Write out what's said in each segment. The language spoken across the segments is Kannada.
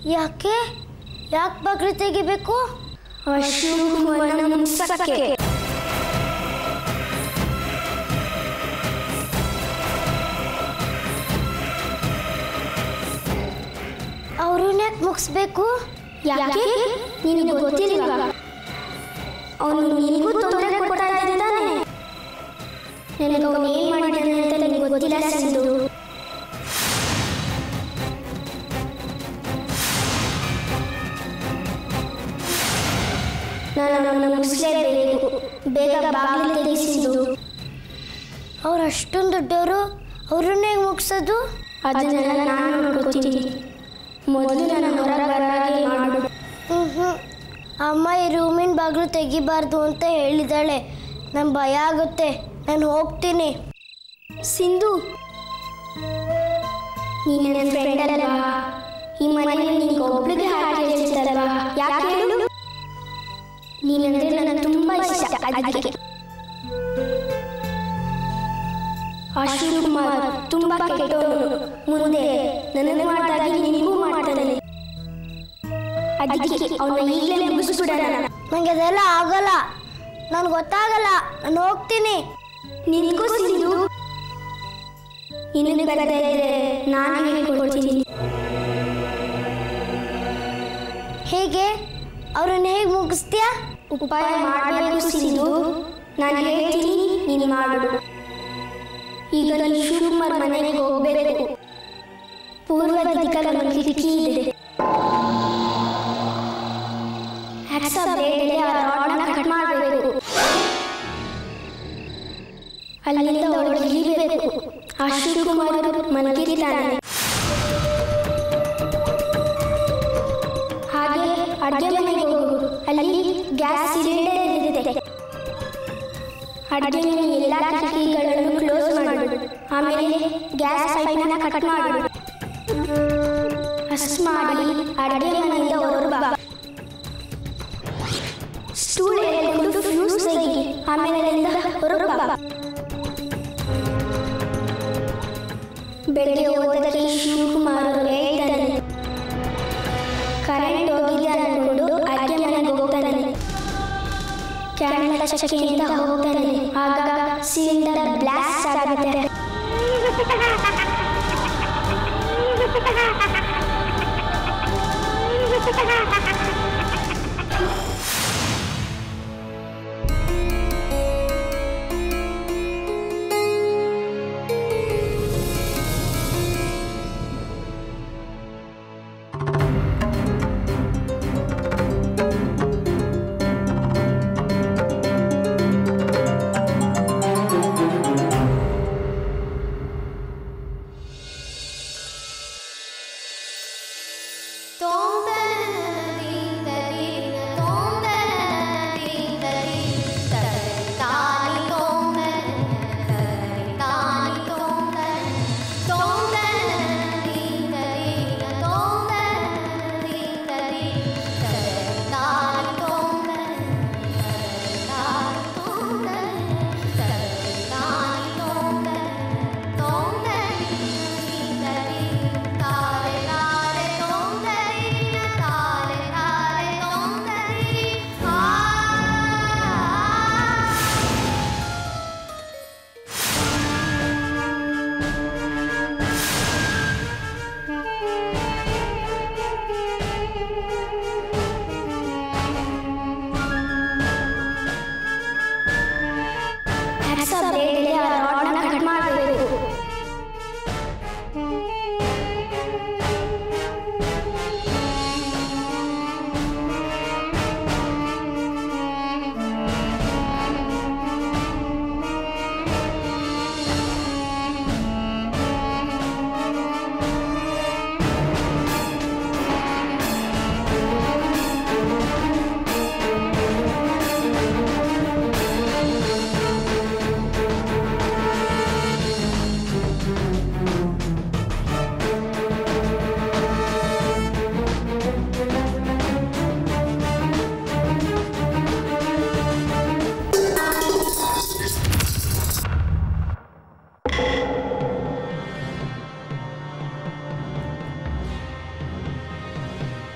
ಯಾಕೆ ಯಾಕೆ ಬಾಗ್ಲು ತೆಗಿಬೇಕು ಅಶುಭವನ್ನು ಮುಗಿಸಕ್ಕೆ ಅವ್ರನ್ನ ಯಾಕೆ ಮುಗಿಸ್ಬೇಕು ಯಾಕೆ ನಿನಗೆ ಗೊತ್ತಿಲ್ವಾ ಅವನು ನಿನಗೂ ತೊಂದರೆ ಕೊಡ್ತಾ ಇದ್ದಾನೆ ನನಗೆ ಅವನು ಏನು ಮಾಡಿದ್ದಾನೆ ಅಂತ ನನಗೆ ಗೊತ್ತಿಲ್ಲ ಸಿಂಧು ನಾನು ಅವನನ್ನು ಮುಗಿಸ್ಲೇಬೇಕು ಬೇಗ ಬಾಗಿಲು ತೆಗೆಸಿದ್ದು ಅವ್ರು ಅಷ್ಟೊಂದು ದೊಡ್ಡವರು ಅವ್ರನ್ನ ಹೇಗೆ ಮುಗಿಸೋದು ಅದನ್ನೆಲ್ಲ ನಾನು ನೋಡ್ಕೋತೀನಿ ಮೊದಲು ನಾನು ಹೊರಗೆ ಮಾಡು ಹ್ಞೂ ಅಮ್ಮ ಈ ರೂಮಿನ ಬಾಗಿಲು ತೆಗಿಬಾರ್ದು ಅಂತ ಹೇಳಿದಾಳೆ ನಂಗೆ ಭಯ ಆಗುತ್ತೆ ನಾನು ಹೋಗ್ತೀನಿ ಸಿಂಧು ನೀನು ನನ್ನ ಫ್ರೆಂಡ್ ಅಲ್ವಾ ಈ ಮನೆಯಲ್ಲಿ ನಿನಗೆ ಒಬ್ಳಿಗೆ ಹಾಡು ಕೇಳಿಸ್ತಾರಲ್ವಾ ಯಾಕೆ ಹೇಳು ನೀನಂದ್ರೆ ನನಗೆ ತುಂಬಾ ಇಷ್ಟ ಅದಕ್ಕೆ ಅಶೋಕ್ ಕುಮಾರ್ ತುಂಬಾ ಕೆಟ್ಟವನು ಮುಂದೆ ನನಗೆ ಮಾಡಿದಾಗ ನಿನಗೂ ಮಾಡ್ತಾನೆ ಅದಕ್ಕೆ ಅವನ ಈಗಲೇ ಮುಗಿಸ್ಬಿಡೋಣ ನನಗೆ ಅದೆಲ್ಲ ಆಗಲ್ಲ ನನಗೆ ಗೊತ್ತಾಗಲ್ಲ ನಾನು ಹೋಗ್ತೀನಿ ನಿನಗೂ ಸಿಂಧು ನಿನಗೆ ಬರದೇ ಇದ್ರೆ ನಾನು ಹೇಳ್ಕೊಡ್ತೀನಿ ಹೇಗೆ ಅವ್ರನ್ನ ಹೇಗೆ ಮುಗಿಸ್ತೀಯಾ ಉಪಾಯ ಮಾಡಬೇಕು ಸಿಂಧು ನಾನು ಹೇಳ್ತೀನಿ ನೀನು ಮಾಡು ಈಗ ನೀನು ಶಿವಕುಮಾರ್ ಮನೆಗೆ ಹೋಗಬೇಕು ಪೂರ್ವ ದಿಕ್ಕಲ್ಲಿ ಒಂದು ಕಿಟಕಿ ಇದೆ ಹ್ಯಾಕ್ಸ ಬ್ಲೇಡಲ್ಲಿ ಆ ರಾಡ್ನ ಕಟ್ ಮಾಡಬೇಕು ಅಲ್ಲಿಂದ ಒಳಗೆ ಇಳಿಬೇಕು ಆ ಶಿವಕುಮಾರ್ ಮಲಗಿರ್ತಾನೆ ಹಾಗೆ ಅಡುಗೆ ಮನೆಗೆ ಹೋಗು ಅಲ್ಲಿ ಗ್ಯಾಸ್ ಸಿಲಿಂಡರ್ ಇರುತ್ತೆ ಅಡುಗೆ ಮನೆ ಎಲ್ಲ ಕಿಟಕಿಗಳನ್ನು ಕ್ಲೋಸ್ ಮಾಡು ಆಮೇಲೆ ಗ್ಯಾಸ್ ಪೈಪನ್ನ ಕಟ್ ಮಾಡು ಅಷ್ಟು ಮಾಡಿ ಅಡುಗೆ ಮನೆಯಿಂದ ಹೊರಗೆ ಬಾ ಸ್ಟೂಲ್ ಎಳೆದುಕೊಂಡು ಫ್ಯೂಸ್ ತೆಗಿ ಆಮೇಲೆ ಅಲ್ಲಿಂದ ಹೊರಗೆ ಬಾ ಬೆಳಗ್ಗೆ ಹೋದಕ್ಕೆ ಶಿವಕುಮಾರ್ ಅವರು ಹೇಳ್ತಾನೆ ಕರೆಂಟ್ ಹೋಗಿದೆ ಅನ್ಕೊಂಡು ಅಡುಗೆ ಮನೆಗೆ ಹೋಗ್ತಾನೆ ಕ್ಯಾಮೆರಾ ಶಕ್ತಿಯಿಂದ ಹೋಗ್ತಾನೆ ಆಗ ಸಿಲಿಂಡರ್ ಬ್ಲಾಸ್ಟ್ ಆಗುತ್ತೆ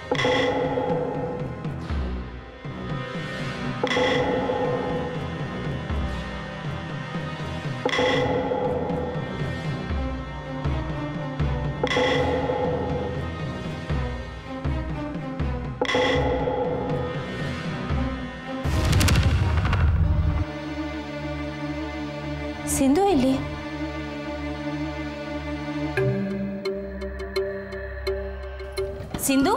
ಸಿಂಧು ಇಲ್ಲಿ ಸಿಂಧು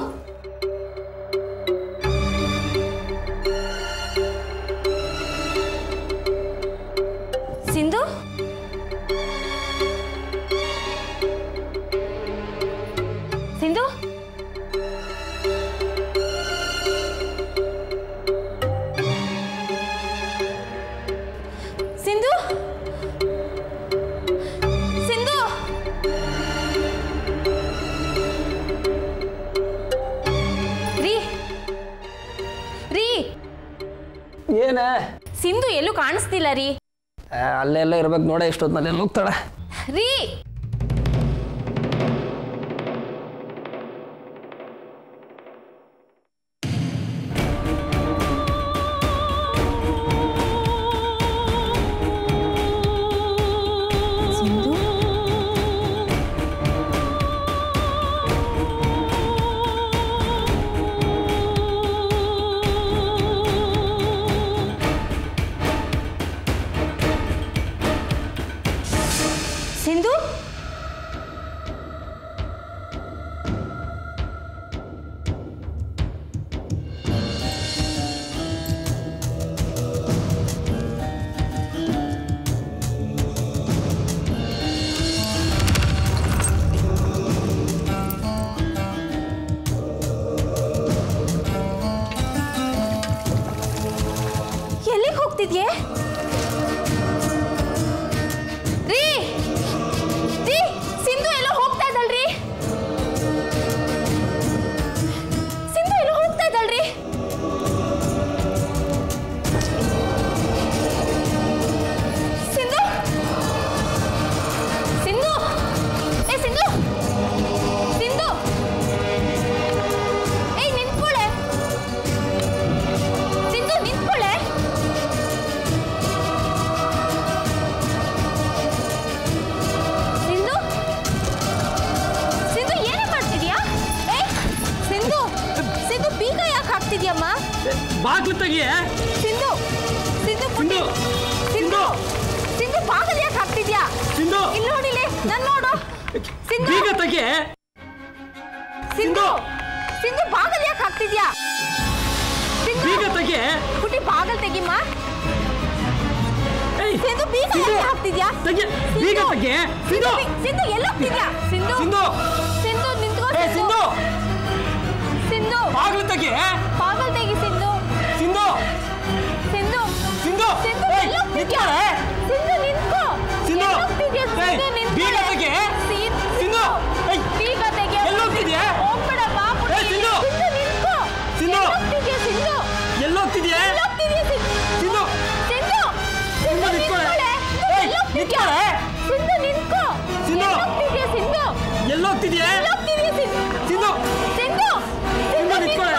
ಸಿಂಧು ಸಿಂಧು ಸಿಂಧು ಸಿಂಧು ರೀ ರೀ ಏನ ಸಿಂಧು ಎಲ್ಲೂ ಕಾಣಿಸ್ತಿಲ್ಲ ರೀ ಅಲ್ಲೆಲ್ಲ ಇರ್ಬೇಕು ನೋಡ ಇಷ್ಟೊತ್ತಿನಲ್ಲಿ ಎಲ್ಲಿ ಹೋಗ್ತಾಳೆ ರೀ ಸಿಂಧು ಸಿಂಧು ಎಲ್ಲಿಗೆ ಹೋಗ್ತಿದ್ಯೆ ರೀ ರೀ ಸಿಂಧು ಎಲ್ಲೋ ಹೋಗ್ತಾ ಇದ್ದಲ್ರಿ ಸಿಂಧು ಎಲ್ಲೋ ಹೋಗ್ತಾ ಇದ್ದಲ್ರಿ ಸಿಂಧು ಸಿಂಧು ಏ ಸಿಂಧು ಸಿಂಧು ಏಯ್ ನಿಂತ್ಕೊಳ್ಳೆ ಸಿಂಧು ನಿಂತ್ಕೊಳ್ಳೆ ಸಿಂಧು ಸಿಂಧು ಏನೇ ಮಾಡ್ತಿದ್ಯಾ ಏ ಸಿಂಧು ಸಿಂಧು ಬೀಗ ಯಾಕೆ ಹಾಕ್ತಿದ್ಯಮ್ಮ ಬಾಗ್ಲು ತೆಗಿಯೇ ಸಿಂಧು ಸಿಂಧು ಪುಟ್ಟಿ. ಸಿಂಧು! ಸಿಂಧು ಸಿಂಧು ಬಾಗಲ್ ಯಾಕೆ ಹಾಕ್ತಿದ್ಯಾ ಸಿಂಧು! ಇಲ್ಲಿ ನೋಡಿಲಿ ನನ್ ನೋಡು ಸಿಂಧು ಬೀಗ ತೆಗಿಯೇ ಸಿಂಧು ಸಿಂಧು ಬಾಗಲ್ ಯಾಕೆ ಹಾಕ್ತಿದ್ಯಾ ಸಿಂಧು ಬೀಗ ತೆಗಿಯೇ ಪುಟ್ಟಿ ಬಾಗಲ್ ತೆಗಿಮ್ಮ ಏಯ್, ಸಿಂಧು ಬೀಗ ಸಿಂಧು! ಯಾಕೆ ಹಾಕ್ತಿದ್ಯಾ ತೆಗಿ ಬೀಗ ಸಿಂಧು! ತೆಗಿಯೇ ಸಿಂಧು ಬಿ- ಸಿಂಧು ಎಲ್ಲೋಗ್ತಿದ್ಯಾ ಸಿಂಧು ಸಿಂಧು ಸಿಂಧು ನಿಂತ್ಕೋ ಏ ಸಿಂಧು ಸಿಂಧು ಬಾಗ್ಲು ತೆಗಿಯೇ ಬಾಗಲ್ ತೆಗಿ ಸಿಂಧು ಸಿಂಧು ಸಿಂಧು ಸಿಂಧು ಸಿಂಧು ಏಯ್, ಎಲ್ಲೋಗ್ತಿದ್ಯಾ ನಿಂತ್ಕೊಳ್ಳೆ. ಸಿಂಧು ನಿಂತ್ಕೋ ಸಿಂಧು! ಎಲ್ಲೋಗ್ತಿದ್ಯಾ ಏಯ್, ಸಿಂಧು ನಿಂತ್ಕೊಳ್ಳೆ. ಬೀಗ ತೆಗಿ. ಸಿಂ- ಸಿಂಧು! ಏಯ್, ಬೀಗ ತೆಗಿ ಎಲ್ಲೋಗ್ತಿದ್ಯಾ? ಹೋಗ್ಬೇಡ ಬಾ ಪುಟ್ಟಿ. ಏಯ್, ಸಿಂಧು! ಸಿಂಧು ನಿಂತ್ಕೋ ಸಿಂಧು! ಎಲ್ಲೋಗ್ತಿದ್ಯಾ ಸಿಂಧು ಎಲ್ಲೋಗ್ತಿದ್ಯೇ ಎಲ್ಲೋಗ್ತಿದ್ಯಾ ಸಿಂಧು ಸಿಂಧು ಸಿಂಧು ಸಿಂಧು ನಿಂತ್ಕೊಳ್ಳೆ. ನಿಂತ್ಕೊಳ್ಳೆ. ಏಯ್, ಎಲ್ಲೋಗ್ತಿದ್ಯಾ? ನಿಂತ್ಕೊಳ್ಳೆ. ಸಿಂಧು ನಿಂತ್ಕೋ ಸಿಂಧು! ಎಲ್ಲೋಗ್ತಿದ್ಯಾ ಸಿಂಧು ಎಲ್ಲೋಗ್ತಿದ್ಯೇ ಎಲ್ಲೋಗ್ತಿದ್ಯಾ ಸಿಂಧು ಸಿಂಧು ಸಿಂಧು ಸಿಂಧು ನಿಂತ್ಕೊಳ್ಳೆ.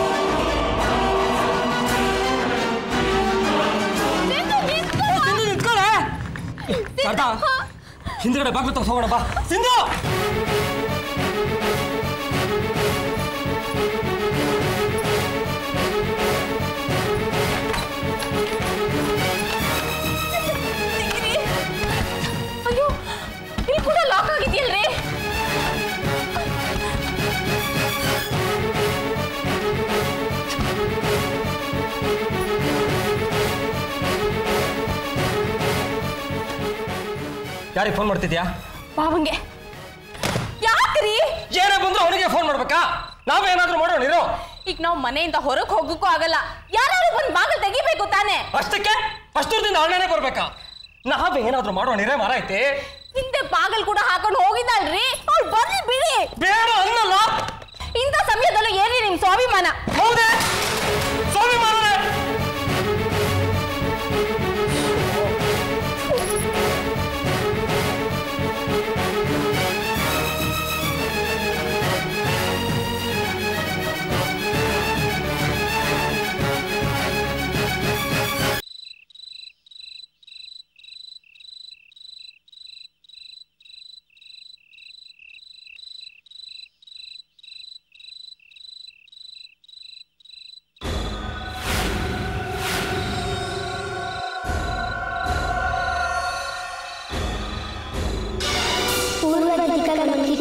ಸಿಂಧು ನಿಂತ್ಕೋ ಸಿಂಧು ನಿಂತ್ಕೊಳ್ಳೆ ಶಾರದಾ ಹಿಂದ್ಗಡೆ ಬಾಗ್ಲು ತಗೊಂಡು ಹೋಗೋಣ ಬಾ ಸಿಂಧು ಅಯ್ಯೋ ಇಲ್ಲಿ ಕೂಡ ಲಾಕ್ ಆಗಿದೆಯಲ್ರಿ ಯಾರಿಗೆ ಫೋನ್ ಮಾಡ್ತಿದ್ಯಾ ಬಾವಂಗೆ ಯಾಕ್ರಿ ಏನೇ ಬಂದ್ರು ಅವನಿಗೆ ಫೋನ್ ಮಾಡ್ಬೇಕಾ ನಾವೇನಾದ್ರೂ ಮಾಡೋಣ ಇರೋ ಈಗ ನಾವು ಮನೆಯಿಂದ ಹೊರಗೆ ಹೋಗಕ್ಕೂ ಆಗಲ್ಲ ಯಾರು ಬಂದ್ ಬಾಗಿಲು ತೆಗಿಬೇಕು ತಾನೇ ಅಷ್ಟಕ್ಕೆ ಅಷ್ಟೂರ್ದಿಂದ ಅಣ್ಣನೇ ಬರ್ಬೇಕಾ ನಾವೇನಾದ್ರೂ ಮಾಡೋಣ ಇರೇ ಮರ ಐತಿ ಹಿಂದೆ ಬಾಗಲ್ ಕೂಡ ಹಾಕೊಂಡು ಹೋಗಿದ್ದಲ್ರಿ ಅವ್ಳು ಬರ್ಲಿ ಬಿಡಿ ಬೇಡ ಅನ್ನಲ್ಲ ಇಂಥ ಸಮಯದಲ್ಲೂ ಏನ್ರಿ ನಿಮ್ ಸ್ವಾಭಿಮಾನ ಹೌದೇ ಸ್ವಾಭಿಮಾನನೇ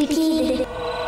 ಕಿಟಕಿ ಇದೆ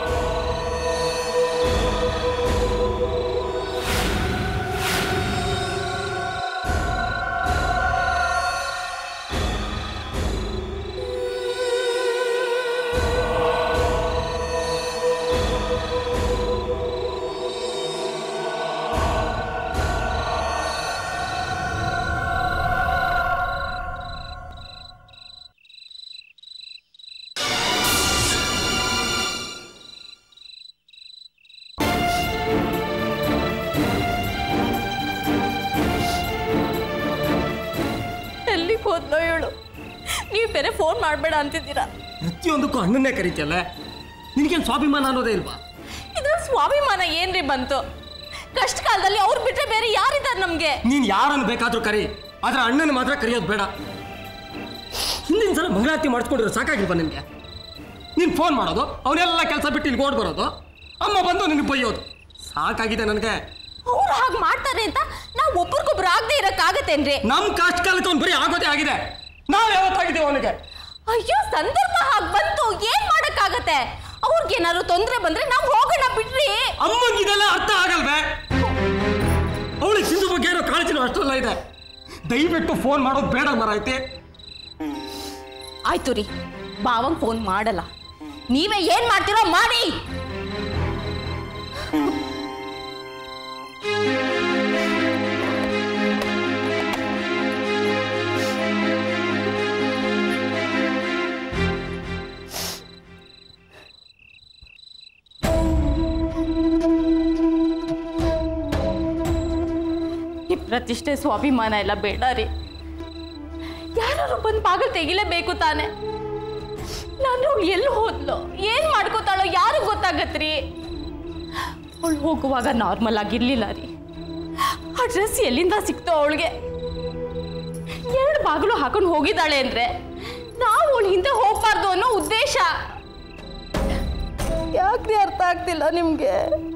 ಎಲ್ಲಿಗೆ ಹೋದ್ಲೋ ಹೇಳು ನೀವು ಬೇರೆ ಫೋನ್ ಮಾಡಬೇಡ ಅಂತಿದ್ದೀರಾ ಪ್ರತಿಯೊಂದಕ್ಕೂ ಅಣ್ಣನ್ನೇ ಕರಿತೀಯಲ್ಲ ನಿನಗೇನು ಸ್ವಾಭಿಮಾನ ಅನ್ನೋದೇ ಇಲ್ವಾ ಇದ್ರ ಸ್ವಾಭಿಮಾನ ಏನ್ರಿ ಬಂತು ಕಷ್ಟ ಕಾಲದಲ್ಲಿ ಅವ್ರು ಬಿಟ್ರೆ ಬೇರೆ ಯಾರಿದ್ದಾರೆ ನಮ್ಗೆ ನೀನು ಯಾರನ್ನು ಬೇಕಾದರೂ ಕರಿ ಆದ್ರೆ ಅಣ್ಣನ ಮಾತ್ರ ಕರೆಯೋದು ಬೇಡ ಹಿಂದಿನ ಸಲ ಮಂಗಳಾರತಿ ಮಾಡಿಸ್ಕೊಂಡಿರೋ ಸಾಕಾಗಿಲ್ವಾ ನಿನಗೆ ನೀನು ಫೋನ್ ಮಾಡೋದು ಅವನೆಲ್ಲ ಕೆಲಸ ಬಿಟ್ಟು ಇಲ್ಲಿ ಓಡ್ ಬರೋದು ಅಮ್ಮ ಬಂದು ನಿನಗೆ ಬೈಯೋದು ಸಾಕಾಗಿದೆ ನನಗೆ ಅವ್ರು ಹಾಗೆ ಮಾಡ್ತಾರೆ ಅಂತ ನಾವು ಒಬ್ರಿಗೊಬ್ರು ಆಗದೆ ಇರಕ್ಕಾಗತ್ತೇನ್ರಿ ನಮ್ಮ ಕಷ್ಟ ಕಾಲಕ್ಕೆ ಅವ್ನು ಬರೀ ಆಗೋದೇ ಆಗಿದೆ ನಾವು ಯಾವತ್ತಾಗಿದ್ದೀವಿ ಅವನಿಗೆ ಅಯ್ಯೋ ಸಂದರ್ಭ ಹಾಗೆ ಬಂತು ಏನ್ ಮಾಡಕ್ಕಾಗತ್ತೆ ಅವ್ರಿಗೇನಾದ್ರು ತೊಂದರೆ ಬಂದ್ರೆ ನಾವು ಹೋಗೋಣ ಬಿಡ್ರಿ ಅಮ್ಮಂಗೆ ಇದೆಲ್ಲ ಅರ್ಥ ಆಗಲ್ವೇ ಅವಳಿಗೆ ಸಿಂಧು ಬಗ್ಗೆ ಏನೋ ಕಾಳಜಿನೂ ಅಷ್ಟೆಲ್ಲ ಇದೆ ದಯವಿಟ್ಟು ಫೋನ್ ಮಾಡೋದು ಬೇಡ ಮರ ಐತಿ ಆಯ್ತು ರೀ ಬಾವಂಗ್ ಫೋನ್ ಮಾಡಲ್ಲ ನೀವೇ ಏನ್ ಮಾಡ್ತೀರೋ ಮಾಡಿ ಈ ಪ್ರತಿಷ್ಠೆ ಸ್ವಾಭಿಮಾನ ಎಲ್ಲ ಬೇಡ ರೀ ಯಾರು ಬಂದು ಬಾಗಿಲು ತೆಗಿಲೇಬೇಕು ತಾನೆ ನಾನು ಅವಳು ಎಲ್ಲಿ ಹೋದ್ಲು ಏನ್ ಮಾಡ್ಕೋತಾಳೋ ಯಾರು ಗೊತ್ತಾಗತ್ರಿ ಅವಳು ಹೋಗುವಾಗ ನಾರ್ಮಲ್ ಆಗಿರ್ಲಿಲ್ಲ ರೀ ಆ ಡ್ರೆಸ್ ಎಲ್ಲಿಂದ ಸಿಕ್ತೋ ಅವಳಿಗೆ ಎರಡು ಬಾಗಿಲು ಹಾಕೊಂಡು ಹೋಗಿದ್ದಾಳೆ ಅಂದ್ರೆ ನಾವು ಅವಳ ಹಿಂದೆ ಹೋಗ್ಬಾರ್ದು ಅನ್ನೋ ಉದ್ದೇಶ ಯಾಕ್ರಿ ಅರ್ಥ ಆಗ್ತಿಲ್ಲ ನಿಮ್ಗೆ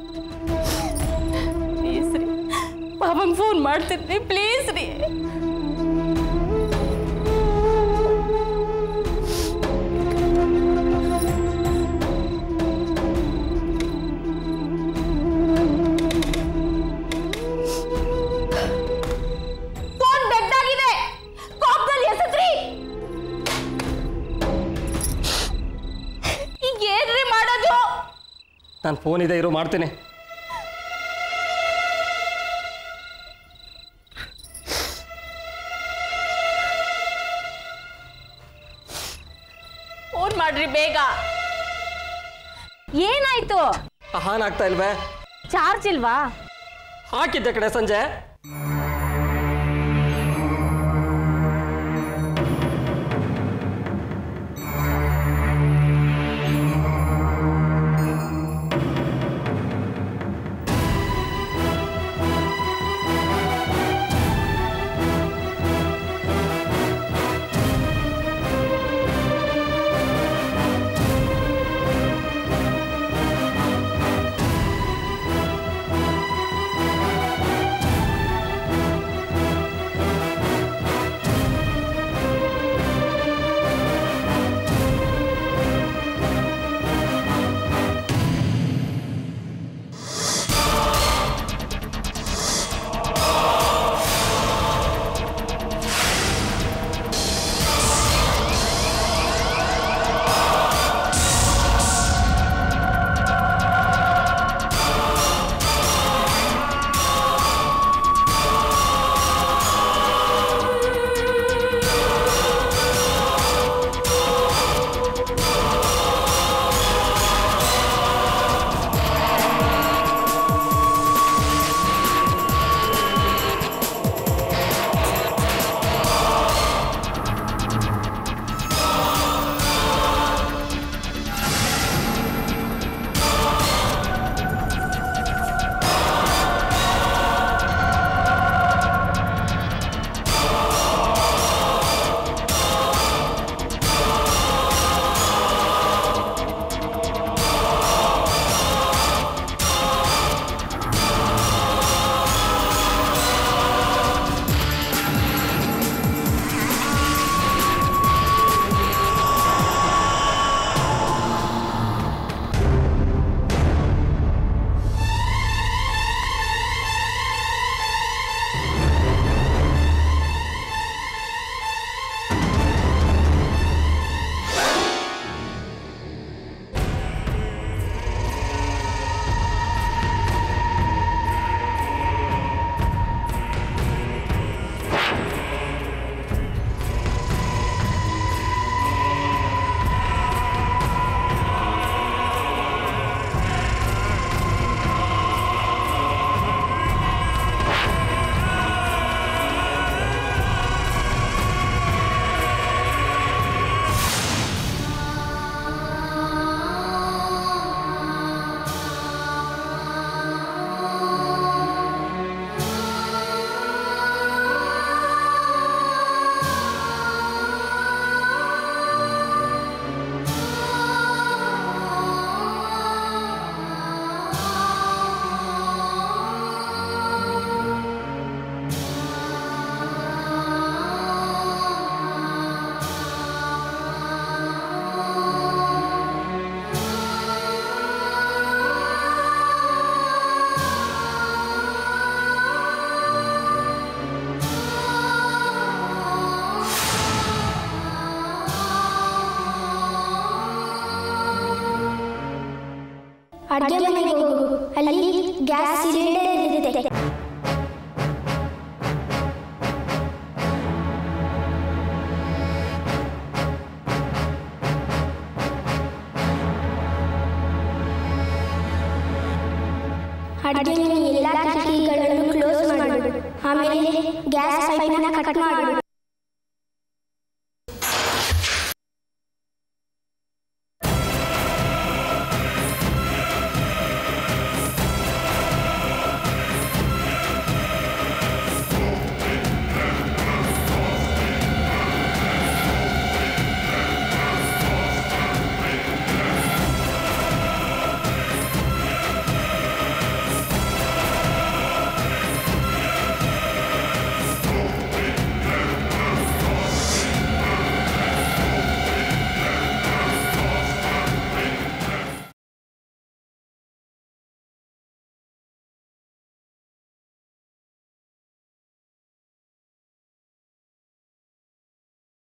ಪ್ಲೀಸ್ ರೀ ಬಾಬಂಗ್ ಫೋನ್ ಮಾಡ್ತಿದ್ರಿ ಪ್ಲೀಸ್ ರೀ ಫೋನ್ ಬೆಡ್ಡಾಗಿದೆ ಕಾಪ್ದಲ್ಲಿ ಎಸತ್ರಿ ಈಗ ಏನ್ರಿ ಮಾಡೋದು ನಾನು ಫೋನ್ ಇದೆ ಇರೋ ಮಾಡ್ತೇನೆ ಫೋನ್ ಮಾಡ್ರಿ ಬೇಗ ಏನಾಯ್ತು ಆನ್ ಆಗ್ತಾ ಇಲ್ವೇ ಚಾರ್ಜ್ ಇಲ್ವಾ ಹಾಕಿದ್ದೆ ಕಡೆ ಸಂಜೆ ಅಡುಗೆ ಮನೆಗೆ ಹೋಗು ಅಲ್ಲಿ ಗ್ಯಾಸ್ ಸಿಲಿಂಡರ್ ಇರುತ್ತೆ ಅಡುಗೆ ಮನೆ ಎಲ್ಲ ಕಿಟಕಿಗಳನ್ನು ಕ್ಲೋಸ್ ಮಾಡು ಆಮೇಲೆ ಗ್ಯಾಸ್ ಪೈಪನ್ನ ಕಟ್ ಮಾಡು